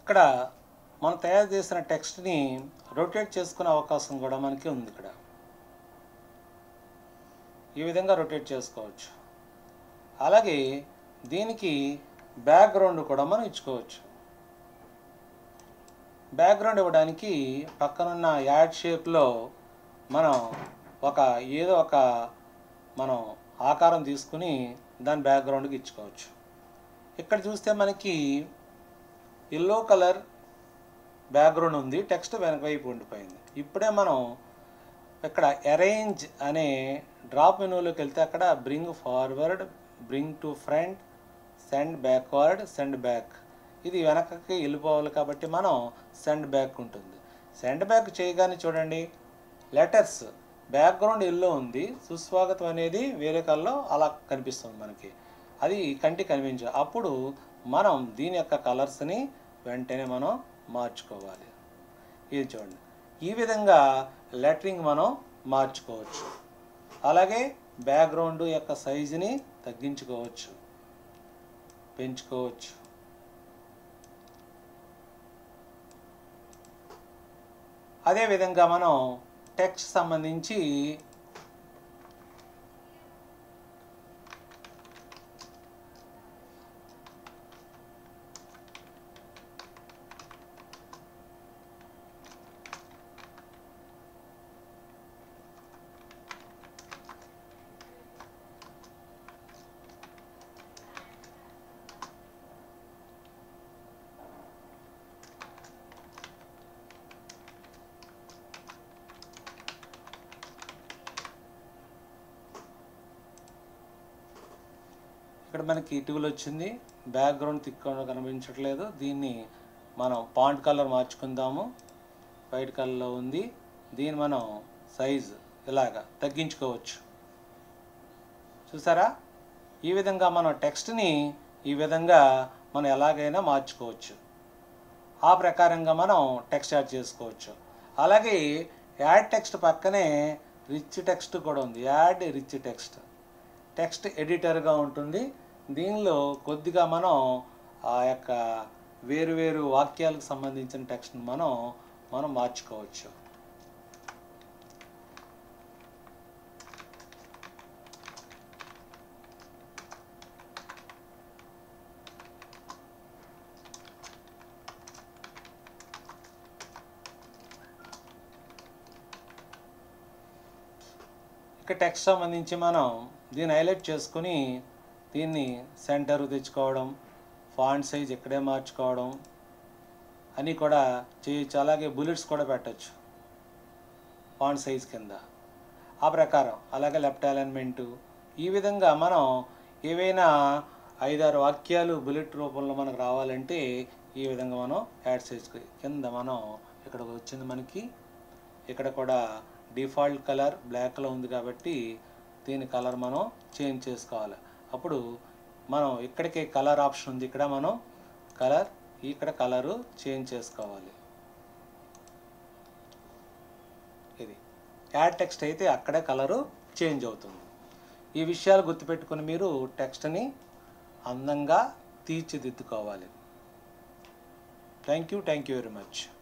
ఇక్కడ మనం తయారు చేసిన టెక్స్ట్ని రొటేట్ చేసుకునే అవకాశం కూడా మనకి ఉంది ఇక్కడ ఈ విధంగా రొటేట్ చేసుకోవచ్చు అలాగే దీనికి బ్యాక్గ్రౌండ్ కూడా మనం ఇచ్చుకోవచ్చు బ్యాక్గ్రౌండ్ ఇవ్వడానికి పక్కనున్న యాడ్ షేప్లో మనం ఒక ఏదో ఒక మనం ఆకారం తీసుకుని దాని బ్యాక్గ్రౌండ్కి ఇచ్చుకోవచ్చు ఇక్కడ చూస్తే మనకి ఎల్లో కలర్ బ్యాక్గ్రౌండ్ ఉంది టెక్స్ట్ వెనక వైపు ఉండిపోయింది ఇప్పుడే మనం ఇక్కడ అరేంజ్ అనే డ్రాప్ మెనూలోకి వెళ్తే అక్కడ bring forward bring to front send backward send back ఇది వెనకకి వెళ్ళిపోవాలి కాబట్టి మనం సెండ్ బ్యాక్ ఉంటుంది సెండ్ బ్యాక్ చేయగానే చూడండి లెటర్స్ బ్యాక్గ్రౌండ్ ఎల్లో ఉంది సుస్వాగతం అనేది వేరే కల్లో అలా కనిపిస్తుంది మనకి అది కంటి కనిపించ అప్పుడు మనం దీని యొక్క కలర్స్ని వెంటనే మనం మార్చుకోవాలి ఇది చూడండి ఈ విధంగా లెటరింగ్ మనం మార్చుకోవచ్చు అలాగే బ్యాక్గ్రౌండ్ యొక్క సైజుని తగ్గించుకోవచ్చు పెంచుకోవచ్చు అదేవిధంగా మనం టెక్స్ట్ సంబంధించి ఇక్కడ మనకి ఇటుకలు వచ్చింది బ్యాక్గ్రౌండ్ తిక్కగా కనిపించట్లేదు దీన్ని మనం పాంట్ కలర్ మార్చుకుందాము వైట్ కలర్లో ఉంది దీన్ని మనం సైజ్ ఇలాగా తగ్గించుకోవచ్చు చూసారా ఈ విధంగా మనం టెక్స్ట్ని ఈ విధంగా మనం ఎలాగైనా మార్చుకోవచ్చు ఆ ప్రకారంగా మనం టెక్స్ట్ యాడ్ చేసుకోవచ్చు అలాగే యాడ్ టెక్స్ట్ పక్కనే రిచ్ టెక్స్ట్ కూడా ఉంది యాడ్ రిచ్ టెక్స్ట్ టెక్స్ట్ ఎడిటర్గా ఉంటుంది దీనిలో కొద్దిగా మనం ఆ యొక్క వేరు వేరు వాక్యాలకు సంబంధించిన టెక్స్ట్ని మనం మనం మార్చుకోవచ్చు ఇక టెక్స్ట్ సంబంధించి మనం దీన్ని హైలైట్ చేసుకుని దీన్ని సెంటర్ తెచ్చుకోవడం ఫాంట్ సైజ్ ఇక్కడే మార్చుకోవడం అని కూడా చేయొచ్చు అలాగే బుల్లెట్స్ కూడా పెట్టచ్చు ఫాంట్ సైజ్ కింద ఆ ప్రకారం అలాగే లెఫ్ట్ అలైన్మెంటు ఈ విధంగా మనం ఏవైనా ఐదారు వాక్యాలు బుల్లెట్ రూపంలో మనకు రావాలంటే ఈ విధంగా మనం యాడ్ చేసుకో కింద మనం ఇక్కడ వచ్చింది మనకి ఇక్కడ కూడా డిఫాల్ట్ కలర్ బ్లాక్లో ఉంది కాబట్టి దీని కలర్ మనం చేంజ్ చేసుకోవాలి అప్పుడు మనం ఇక్కడికి కలర్ ఆప్షన్ ఉంది ఇక్కడ మనం కలర్ ఇక్కడ కలరు చేంజ్ చేసుకోవాలి ఇది యాడ్ టెక్స్ట్ అయితే అక్కడే కలరు చేంజ్ అవుతుంది ఈ విషయాలు గుర్తుపెట్టుకుని మీరు టెక్స్ట్ని అందంగా తీర్చిదిద్దుకోవాలి thank you thank you very much